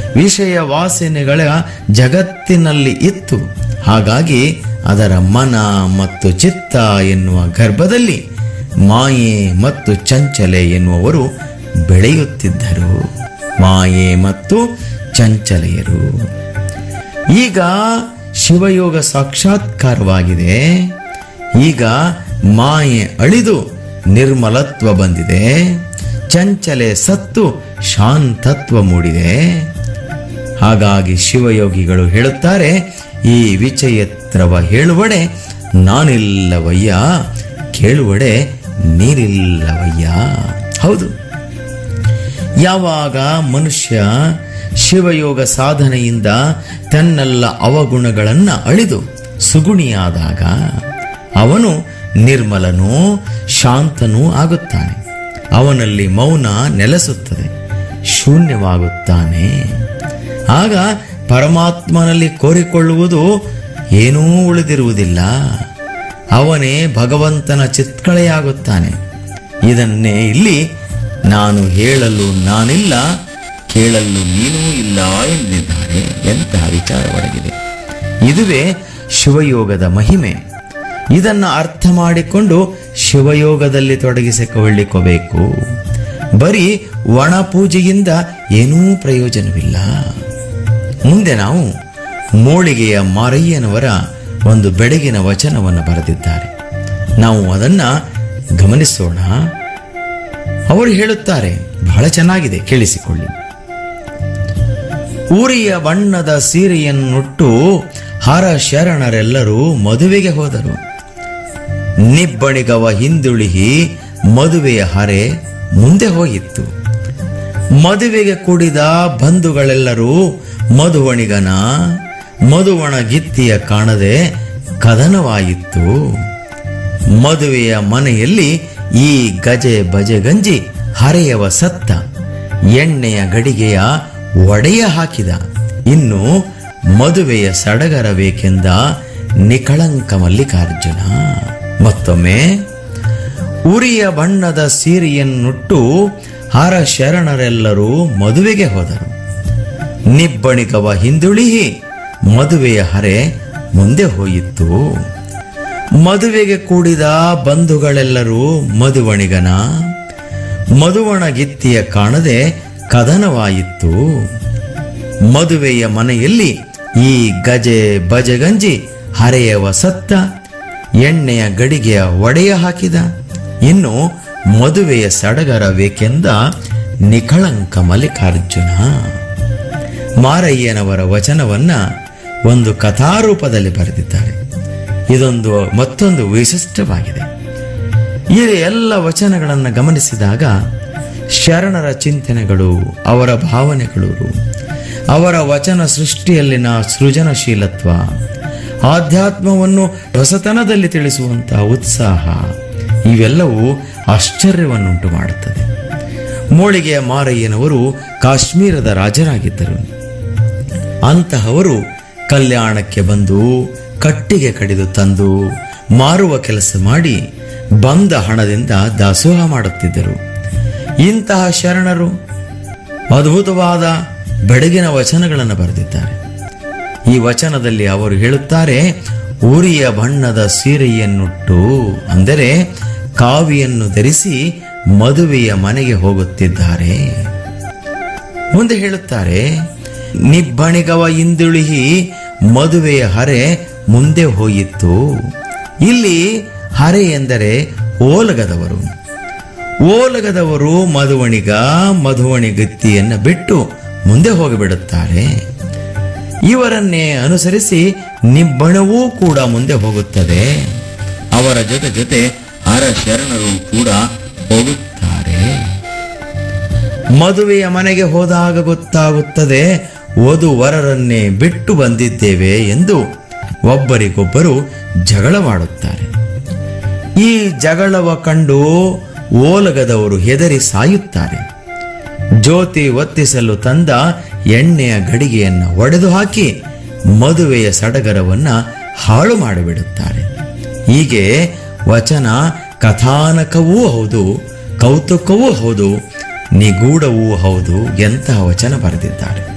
ವಿಷಯ ವಾಸನೆಗಳ ಜಗತ್ತಿನಲ್ಲಿ ಇತ್ತು ಹಾಗಾಗಿ ಅದರ ಮನ ಮತ್ತು ಚಿತ್ತ ಎನ್ನುವ ಗರ್ಭದಲ್ಲಿ ಮಾಯೆ ಮತ್ತು ಚಂಚಲೆ ಎನ್ನುವವರು ಬೆಳೆಯುತ್ತಿದ್ದರು ಮಾಯೆ ಮತ್ತು ಚಂಚಲೆಯರು ಈಗ ಶಿವಯೋಗ ಸಾಕ್ಷಾತ್ಕಾರವಾಗಿದೆ ಈಗ ಮಾಯೆ ಅಳಿದು ನಿರ್ಮಲತ್ವ ಬಂದಿದೆ ಚಂಚಲೆ ಸತ್ತು ಶಾಂತತ್ವ ಮೂಡಿದೆ ಹಾಗಾಗಿ ಶಿವಯೋಗಿಗಳು ಹೇಳುತ್ತಾರೆ ಈ ವಿಚಯತ್ರವ ಹೇಳುವಡೆ ನಾನಿಲ್ಲವಯ್ಯ ಕೇಳುವಡೆ ನೀರಿಲ್ಲವಯ್ಯ ಹೌದು ಯಾವಾಗ ಮನುಷ್ಯ ಶಿವಯೋಗ ಸಾಧನೆಯಿಂದ ತನ್ನೆಲ್ಲ ಅವಗುಣಗಳನ್ನು ಅಳಿದು ಸುಗುಣಿಯಾದಾಗ ಅವನು ನಿರ್ಮಲನೂ ಶಾಂತನೂ ಆಗುತ್ತಾನೆ ಅವನಲ್ಲಿ ಮೌನ ನೆಲೆಸುತ್ತದೆ ಶೂನ್ಯವಾಗುತ್ತಾನೆ ಆಗ ಪರಮಾತ್ಮನಲ್ಲಿ ಕೋರಿಕೊಳ್ಳುವುದು ಏನೂ ಉಳಿದಿರುವುದಿಲ್ಲ ಅವನೇ ಭಗವಂತನ ಚಿತ್ಕಳೆಯಾಗುತ್ತಾನೆ ಇದನ್ನೇ ಇಲ್ಲಿ ನಾನು ಹೇಳಲು ನಾನಿಲ್ಲ ಕೇಳಲು ನೀನೂ ಇಲ್ಲ ಎಂದಿದ್ದಾರೆ ಎಂತಹ ವಿಚಾರವಾಗಿದೆ ಇದುವೇ ಶಿವಯೋಗದ ಮಹಿಮೆ ಇದನ್ನು ಅರ್ಥ ಮಾಡಿಕೊಂಡು ಶಿವಯೋಗದಲ್ಲಿ ತೊಡಗಿಸಿಕೊಳ್ಳಿಕೋಬೇಕು ಬರೀ ಒಣ ಪೂಜೆಯಿಂದ ಏನೂ ಪ್ರಯೋಜನವಿಲ್ಲ ಮುಂದೆ ನಾವು ಮೋಳಿಗೆಯ ಮಾರಯ್ಯನವರ ಒಂದು ಬೆಳಗಿನ ವಚನವನ್ನು ಬರೆದಿದ್ದಾರೆ ನಾವು ಅದನ್ನ ಗಮನಿಸೋಣ ಅವರು ಹೇಳುತ್ತಾರೆ ಬಹಳ ಚೆನ್ನಾಗಿದೆ ಕೇಳಿಸಿಕೊಳ್ಳಿ ಊರಿಯ ಬಣ್ಣದ ಸೀರೆಯನ್ನುಟ್ಟು ಹರ ಶರಣರೆಲ್ಲರೂ ಮದುವೆಗೆ ಹೋದರು ನಿಬ್ಬಣಿಗವ ಹಿಂದುಳಿಹಿ ಮದುವೆಯ ಹರೆ ಮುಂದೆ ಹೋಗಿತ್ತು ಮದುವೆಗೆ ಕೂಡಿದ ಬಂಧುಗಳೆಲ್ಲರೂ ಮಧುವಣಿಗನ ಮಧುವಣ ಗಿತ್ತಿಯ ಕಾಣದೆ ಕದನವಾಯಿತು ಮದುವೆಯ ಮನೆಯಲ್ಲಿ ಈ ಗಜೆ ಬಜೆ ಗಂಜಿ ಹರೆಯವ ಸತ್ತ ಎಣ್ಣೆಯ ಗಡಿಗೆಯ ಒಡೆಯ ಹಾಕಿದ ಇನ್ನು ಮದುವೆಯ ಸಡಗರಬೇಕೆಂದ ನಿಕಳಂಕ ಮಲ್ಲಿಕಾರ್ಜುನ ಮತ್ತೊಮ್ಮೆ ಉರಿಯ ಬಣ್ಣದ ಸೀರೆಯನ್ನುಟ್ಟು ಹರ ಶರಣರೆಲ್ಲರೂ ಮದುವೆಗೆ ಹೋದರು ನಿಬ್ಬಣಿಗವ ಹಿಂದುಳಿಹಿ ಮದುವೆಯ ಹರೆ ಮುಂದೆ ಹೋಯಿತು ಮದುವೆಗೆ ಕೂಡಿದ ಬಂಧುಗಳೆಲ್ಲರೂ ಮಧುವಣಿಗನ ಮಧುವಣ ಗಿತ್ತಿಯ ಕಾಣದೆ ಕದನವಾಯಿತು ಮದುವೆಯ ಮನೆಯಲ್ಲಿ ಈ ಗಜೆ ಬಜಗಂಜಿ ಹರೆಯವ ಸತ್ತ ಎಣ್ಣೆಯ ಗಡಿಗೆಯ ಒಡೆಯ ಹಾಕಿದ ಇನ್ನು ಮದುವೆಯ ಸಡಗರಬೇಕೆಂದ ನಿಖಳಂಕ ಮಲ್ಲಿಕಾರ್ಜುನ ಮಾರಯ್ಯನವರ ವಚನವನ್ನ ಒಂದು ಕಥಾರೂಪದಲ್ಲಿ ಬರೆದಿದ್ದಾರೆ ಇದೊಂದು ಮತ್ತೊಂದು ವಿಶಿಷ್ಟವಾಗಿದೆ ಈ ಎಲ್ಲ ವಚನಗಳನ್ನು ಗಮನಿಸಿದಾಗ ಶರಣರ ಚಿಂತನೆಗಳು ಅವರ ಭಾವನೆಗಳು ಅವರ ವಚನ ಸೃಷ್ಟಿಯಲ್ಲಿನ ಸೃಜನಶೀಲತ್ವ ಆಧ್ಯಾತ್ಮವನ್ನು ಹೊಸತನದಲ್ಲಿ ತಿಳಿಸುವಂತಹ ಉತ್ಸಾಹ ಇವೆಲ್ಲವೂ ಆಶ್ಚರ್ಯವನ್ನುಂಟು ಮಾಡುತ್ತದೆ ಮೋಳಿಗೆಯ ಮಾರಯ್ಯನವರು ಕಾಶ್ಮೀರದ ರಾಜರಾಗಿದ್ದರು ಅಂತಹವರು ಕಲ್ಯಾಣಕ್ಕೆ ಬಂದು ಕಟ್ಟಿಗೆ ಕಡಿದು ತಂದು ಮಾರುವ ಕೆಲಸ ಮಾಡಿ ಬಂದ ಹಣದಿಂದ ದಾಸೋಹ ಮಾಡುತ್ತಿದ್ದರು ಇಂತಹ ಶರಣರು ಅದ್ಭುತವಾದ ಬೆಳಗಿನ ವಚನಗಳನ್ನು ಬರೆದಿದ್ದಾರೆ ಈ ವಚನದಲ್ಲಿ ಅವರು ಹೇಳುತ್ತಾರೆ ಉರಿಯ ಬಣ್ಣದ ಸೀರೆಯನ್ನುಟ್ಟು ಅಂದರೆ ಕಾವಿಯನ್ನು ಧರಿಸಿ ಮದುವೆಯ ಮನೆಗೆ ಹೋಗುತ್ತಿದ್ದಾರೆ ಮುಂದೆ ಹೇಳುತ್ತಾರೆ ನಿಬ್ಬಣಿಗವ ಹಿಂದುಳಿಹಿ ಮದುವೆಯ ಹರೆ ಮುಂದೆ ಹೋಯಿತು ಇಲ್ಲಿ ಹರೆ ಎಂದರೆ ಓಲಗದವರು ಓಲಗದವರು ಮಧುವಣಿಗ ಮಧುವಣಿಗತ್ತಿಯನ್ನು ಬಿಟ್ಟು ಮುಂದೆ ಹೋಗಿಬಿಡುತ್ತಾರೆ ಇವರನ್ನೇ ಅನುಸರಿಸಿ ನಿಬ್ಬಣವೂ ಕೂಡ ಮುಂದೆ ಹೋಗುತ್ತದೆ ಅವರ ಜೊತೆ ಜೊತೆ ಹರ ಶರಣರು ಕೂಡ ಹೋಗುತ್ತಾರೆ ಮದುವೆಯ ಮನೆಗೆ ಹೋದಾಗ ಗೊತ್ತಾಗುತ್ತದೆ ವಧು ವರರನ್ನೇ ಬಿಟ್ಟು ಬಂದಿದ್ದೇವೆ ಎಂದು ಒಬ್ಬರಿಗೊಬ್ಬರು ಜಗಳವಾಡುತ್ತಾರೆ ಈ ಜಗಳವ ಕಂಡು ಓಲಗದವರು ಹೆದರಿ ಸಾಯುತ್ತಾರೆ ಜ್ಯೋತಿ ಒತ್ತಿಸಲು ತಂದ ಎಣ್ಣೆಯ ಗಡಿಗೆಯನ್ನು ಒಡೆದು ಹಾಕಿ ಮದುವೆಯ ಸಡಗರವನ್ನ ಹಾಳು ಮಾಡಿಬಿಡುತ್ತಾರೆ ಹೀಗೆ ವಚನ ಕಥಾನಕವೂ ಹೌದು ಕೌತುಕವೂ ಹೌದು ನಿಗೂಢವೂ ಹೌದು ಎಂತಹ ವಚನ ಬರೆದಿದ್ದಾರೆ